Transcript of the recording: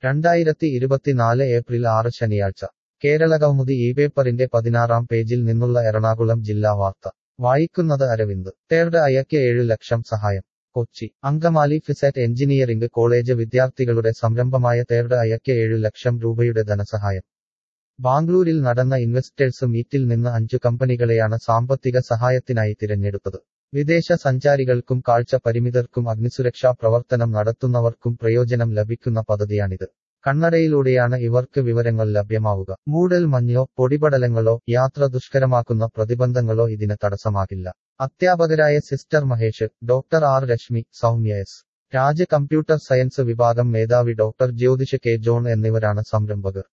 രണ്ടായിരത്തി ഇരുപത്തിനാല് ഏപ്രിൽ ആറ് ശനിയാഴ്ച കേരളകൗമുദി ഈ പേപ്പറിന്റെ പതിനാറാം പേജിൽ നിന്നുള്ള എറണാകുളം ജില്ലാ വാർത്ത വായിക്കുന്നത് അരവിന്ദ് തേർഡ് അയക്ക് ഏഴു ലക്ഷം സഹായം കൊച്ചി അങ്കമാലി ഫിസെറ്റ് എഞ്ചിനീയറിംഗ് കോളേജ് വിദ്യാർത്ഥികളുടെ സംരംഭമായ തേർഡ് അയക്ക് ഏഴു ലക്ഷം രൂപയുടെ ധനസഹായം ബാംഗ്ലൂരിൽ നടന്ന ഇൻവെസ്റ്റേഴ്സ് മീറ്റിൽ നിന്ന് അഞ്ചു കമ്പനികളെയാണ് സാമ്പത്തിക സഹായത്തിനായി തിരഞ്ഞെടുത്തത് വിദേശ സഞ്ചാരികൾക്കും കാഴ്ച പരിമിതർക്കും അഗ്നിസുരക്ഷാ പ്രവർത്തനം നടത്തുന്നവർക്കും പ്രയോജനം ലഭിക്കുന്ന പദ്ധതിയാണിത് കണ്ണടയിലൂടെയാണ് ഇവർക്ക് വിവരങ്ങൾ ലഭ്യമാവുക മൂടൽ മഞ്ഞോ പൊടിപടലങ്ങളോ യാത്ര ദുഷ്കരമാക്കുന്ന പ്രതിബന്ധങ്ങളോ ഇതിന് തടസ്സമാകില്ല അധ്യാപകരായ sister Mahesh doctor R Reshmi Soumya S Raj computer science വിഭാഗം മേധാവി ഡോക്ടർ ജ്യോതിഷ കെ ജോൺ എന്നിവരാണ് സംരംഭകർ